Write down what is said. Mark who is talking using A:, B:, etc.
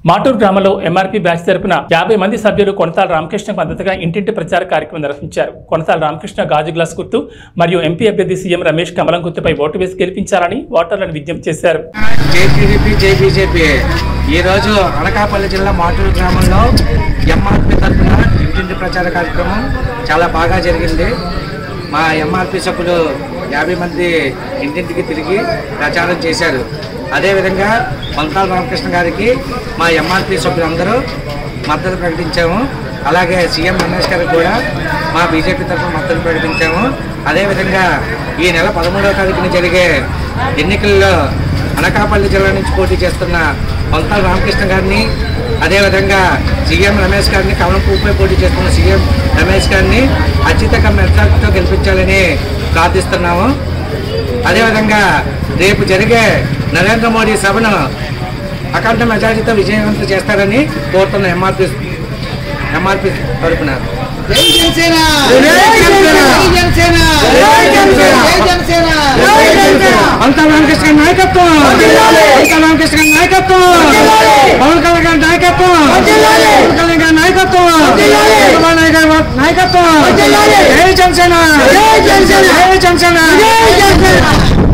A: మాటూరు గ్రామంలో MRP batch తరపున యాభై మంది సభ్యులు కొనతాల రామకృష్ణ మద్దతుగా ఇంటింటి ప్రచార కార్యక్రమం నిర్వహించారు కొనతాల రామకృష్ణ గాజు గ్లాస్ గుర్తు మరియు ఎంపీ అభ్యర్థి సీఎం రమేష్ కమలం గుర్తుపై ఓటు వేసి గెలిపించాలని ఓటర్లను విజ్ఞప్తి చేశారు
B: జై టీడీపీ జై బీజేపీ ఈరోజు అనకాపల్లి జిల్లా మాటూరు గ్రామంలో ఎంఆర్పి తరఫున ఇంటింటి ప్రచార కార్యక్రమం చాలా బాగా జరిగింది మా ఎంఆర్పి సభ్యులు యాభై మంది ఇంటింటికి తిరిగి ప్రచారం చేశారు అదేవిధంగా పంతాల రామకృష్ణ గారికి మా ఎంఆర్పి సభ్యులందరూ మద్దతు ప్రకటించాము అలాగే సీఎం రమేష్ గారికి కూడా మా బీజేపీ తరఫున మద్దతు ప్రకటించాము అదేవిధంగా ఈ నెల పదమూడవ తారీఖున జరిగే ఎన్నికల్లో అనకాపల్లి జిల్లా నుంచి పోటీ చేస్తున్న పంతాల రామకృష్ణ గారిని అదేవిధంగా సీఎం రమేష్ గారిని కమలం పూపై పోటీ చేస్తున్న సీఎం రమేష్ గారిని అత్యధిక మెజార్టీతో గెలిపించాలని ప్రార్థిస్తున్నాము అదేవిధంగా రేపు జరిగే నరేంద్ర మోడీ సభను అఖండ మెజార్టీతో విజయవంతం చేస్తారని కోరుతున్న ఎంఆర్పి ఎంఆర్పి తరఫున
C: జై జనసేన
B: జై జనసేన!
C: జై జనసేన
B: జై జనసేన!
C: జై జనసేన
B: పంతాల రామకృష్ణ గారి నాయకత్వం పంతాల రామకృష్ణ గారి నాయకత్వం పవన్ కళ్యాణ్ గారి నాయకత్వం పవన్ కళ్యాణ్ గారి నాయకత్వం చంద్రబాబు నాయుడు గారి నాయకత్వం జై జనసేన
C: జై జనసేన!
B: జై జనసేన
C: జై జనసేన